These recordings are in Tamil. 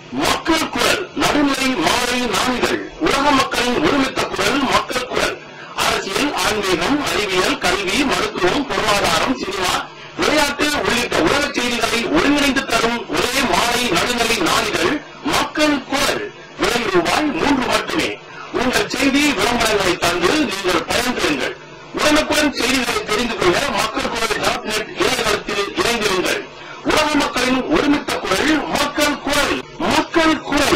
மக்கள் குரல் நடுநிலை மாலை நாளிதழ் உலக மக்களின் ஒருமித்த குரல் மக்கள் குரல் அரசியல் ஆன்மீகம் அறிவியல் கல்வி மருத்துவம் பொருளாதாரம் சினிமா விளையாட்டு உள்ளிட்ட உலக செய்திகளை ஒருங்கிணைந்து தரும் ஒரே மாலை நடுநிலை நாளிதழ் மக்கள் குரல் விலை ரூபாய் மூன்று மட்டுமே உங்கள் செய்தி விளம்பரங்களை தந்து நீங்கள் பயன்பெறுங்கள் உடனுக்குடன் செய்திகளை தெரிந்து கொள்ள மக்கள் குரல் டாட் நெட் இணையதளத்தில் இணைந்திருங்கள் உலக மக்களின் ஒருமித்த குரல் மக்கள் குரல் மக்கள் குரல்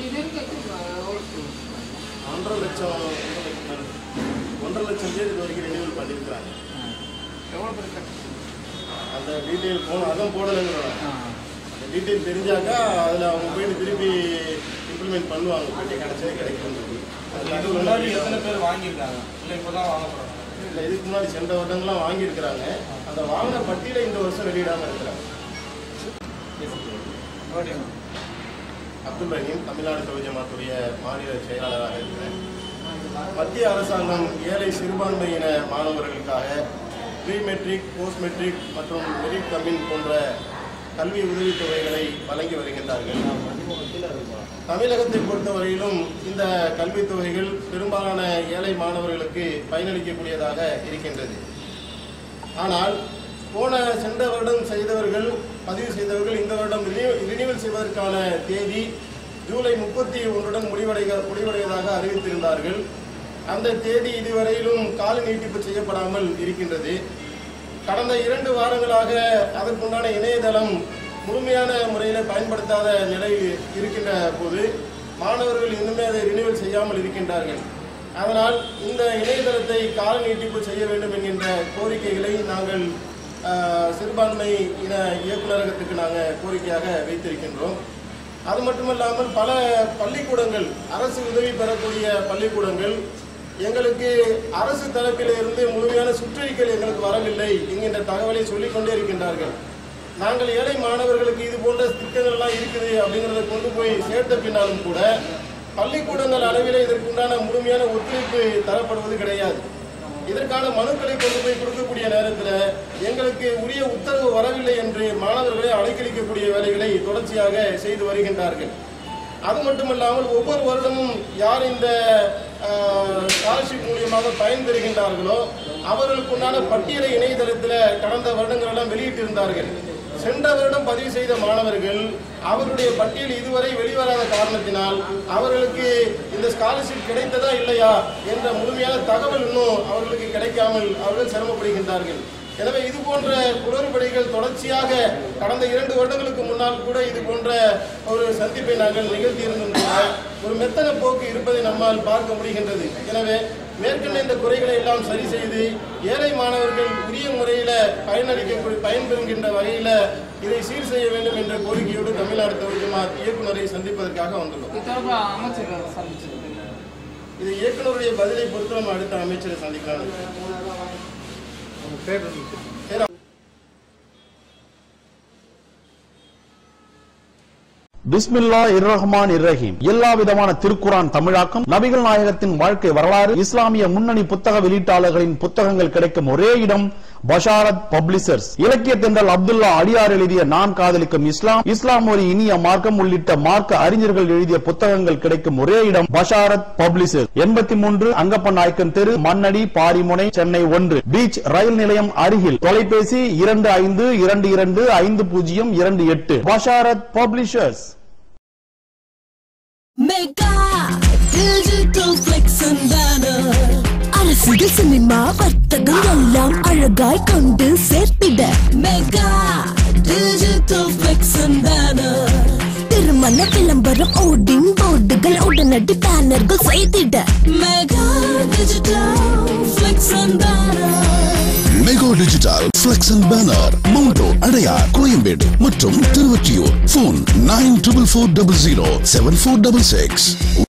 ஒன்றரை லட்சம் ஒன்றரை லட்சம் பேர் இது வரைக்கும் ரெனியூவல் பண்ணியிருக்காங்க அந்த டீட்டெயில் போன அதான் போடலைங்கிறோம் அந்த டீட்டெயில் தெரிஞ்சாக்கா அதில் அவங்க போயிட்டு திருப்பி இம்ப்ளிமெண்ட் பண்ணுவாங்க பெட்டி கிடைச்சதே கிடைக்கும் இதுக்கு முன்னாடி எத்தனை பேர் வாங்கியிருக்காங்க இல்லை இப்போதான் வாங்க போறாங்க இல்லை இதுக்கு முன்னாடி சென்ற வருடங்கள்லாம் வாங்கியிருக்கிறாங்க அந்த வாங்கின பட்டியலை இந்த வருஷம் வெளியிடாமல் இருக்கிறாங்க ஓகேண்ணா அப்துல் ரஹீம் தமிழ்நாடு தொழில் மாநில செயலாளராக இருக்கிறேன் மத்திய அரசாங்கம் ஏழை சிறுபான்மையின மாணவர்களுக்காக ப்ரீ மெட்ரிக் போஸ்ட் மெட்ரிக் மற்றும் மெரிட் கமின் போன்ற கல்வி உதவித்தொகைகளை வழங்கி வருகின்றார்கள் தமிழகத்தை பொறுத்தவரையிலும் இந்த கல்வித் தொகைகள் பெரும்பாலான ஏழை மாணவர்களுக்கு பயனளிக்கக்கூடியதாக இருக்கின்றது ஆனால் போன சென்ற வருடம் செய்தவர்கள் பதிவு செய்தவர்கள் இந்த வருடம் ரினியூவல் செய்வதற்கான தேதி ஜூலை முப்பத்தி ஒன்றுடன் முடிவடைய முடிவடைவதாக அறிவித்திருந்தார்கள் அந்த தேதி இதுவரையிலும் கால நீட்டிப்பு செய்யப்படாமல் இருக்கின்றது கடந்த இரண்டு வாரங்களாக அதற்குண்டான இணையதளம் முழுமையான முறையில் பயன்படுத்தாத நிலை இருக்கின்ற போது மாணவர்கள் இன்னுமே அதை ரினியூவல் செய்யாமல் இருக்கின்றார்கள் அதனால் இந்த இணையதளத்தை கால நீட்டிப்பு செய்ய வேண்டும் என்கின்ற கோரிக்கைகளை நாங்கள் ஆஹ், சிறுபான்மை இன இயக்குநரகத்துக்கு நாங்கள் கோரிக்கையாக வைத்திருக்கின்றோம் அது மட்டுமல்லாமல் பல பள்ளிக்கூடங்கள் அரசு உதவி பெறக்கூடிய பள்ளிக்கூடங்கள் எங்களுக்கு அரசு தரப்பிலிருந்து முழுமையான சுற்றறிக்கைகள் எங்களுக்கு வரவில்லை என்கின்ற தகவலை சொல்லிக்கொண்டே இருக்கின்றார்கள் நாங்கள் ஏழை மாணவர்களுக்கு இது போன்ற திட்டங்கள்லாம் இருக்குது அப்படிங்கிறத கொண்டு போய் சேர்த்த பின்னாலும் கூட பள்ளிக்கூடங்கள் அளவிலே இதற்குண்டான முழுமையான ஒத்துழைப்பு தரப்படுவது கிடையாது இதற்கான மனுக்களை கொண்டு போய் கொடுக்கக்கூடிய நேரத்தில் எங்களுக்கு உரிய உத்தரவு வரவில்லை என்று மாணவர்களை அலைக்கழிக்கக்கூடிய வேலைகளை தொடர்ச்சியாக செய்து வருகின்றார்கள் அது மட்டுமல்லாமல் ஒவ்வொரு வருடமும் யார் இந்த ஸ்காலர்ஷிப் மூலியமாக பயன்பெறுகின்றார்களோ அவர்களுக்குண்டான பட்டியலை இணையதளத்தில் கடந்த வருடங்கள் எல்லாம் வெளியிட்டிருந்தார்கள் சென்ற வருடம் பதிவு செய்த மாணவர்கள் அவருடைய பட்டியல் இதுவரை வெளிவராத காரணத்தினால் அவர்களுக்கு இந்த ஸ்காலர்ஷிப் கிடைத்ததா இல்லையா என்ற முழுமையான தகவல் இன்னும் அவர்களுக்கு கிடைக்காமல் அவர்கள் சிரமப்படுகின்றார்கள் எனவே இது போன்ற குளறுபடிகள் தொடர்ச்சியாக கடந்த இரண்டு வருடங்களுக்கு முன்னால் கூட இது போன்ற ஒரு சந்திப்பை நாங்கள் நிகழ்த்தியிருந்தோம் ஒரு மெத்தன போக்கு இருப்பதை நம்மால் பார்க்க முடிகின்றது எனவே மேற்கண்ட இந்த குறைகளை எல்லாம் சரி செய்து ஏழை மாணவர்கள் உரிய முறையில் பயனளிக்க பயன்பெறுகின்ற வகையில் இதை சீர் செய்ய வேண்டும் என்ற கோரிக்கையோடு தமிழ்நாடு தொழில் இயக்குநரை சந்திப்பதற்காக வந்துள்ளோம் இது தொடர்பாக அமைச்சர்கள் சந்திச்சிருக்கீங்க இது இயக்குநருடைய பதிலை பொறுத்து நம்ம அடுத்த அமைச்சரை சந்திக்கலாம் பிஸ்மில்லா இர்ரஹ்மான் இர்ரஹீம் எல்லா விதமான திருக்குரான் தமிழாக்கம் நபிகள் நாயகத்தின் வாழ்க்கை வரலாறு இஸ்லாமிய முன்னணி புத்தக வெளியீட்டாளர்களின் புத்தகங்கள் கிடைக்கும் ஒரே இடம் பஷாரத் பப்ளிஷர்ஸ் இலக்கிய தென்றல் அப்துல்லா அடியார் எழுதிய நான் காதலிக்கும் இஸ்லாம் இஸ்லாம் ஒரு இனிய மார்க்கம் உள்ளிட்ட மார்க்க அறிஞர்கள் எழுதிய புத்தகங்கள் கிடைக்கும் ஒரே இடம் பஷாரத் பப்ளிஷர்ஸ் எண்பத்தி மூன்று அங்கப்ப நாயக்கன் தெரு மண்ணடி பாரிமுனை சென்னை ஒன்று பீச் ரயில் நிலையம் அருகில் தொலைபேசி இரண்டு ஐந்து இரண்டு இரண்டு ஐந்து பூஜ்ஜியம் இரண்டு எட்டு Basharat publishers Mega Digital Flex and Banner அரசியல் சினிமா வர்த்தகம் எல்லாம் அழகாய் கொண்டு சேர்த்திட mega digital flex and banner திருமண விளம்பரம் ஓடிங் போர்டுகள் உடனடி பேனர்கள் செய்திட mega digital flex and banner mega digital flex and banner மவுண்டோ அடையார் கோயம்பேடு மற்றும் Thiruvottiyur phone nine triple four double zero seven four double six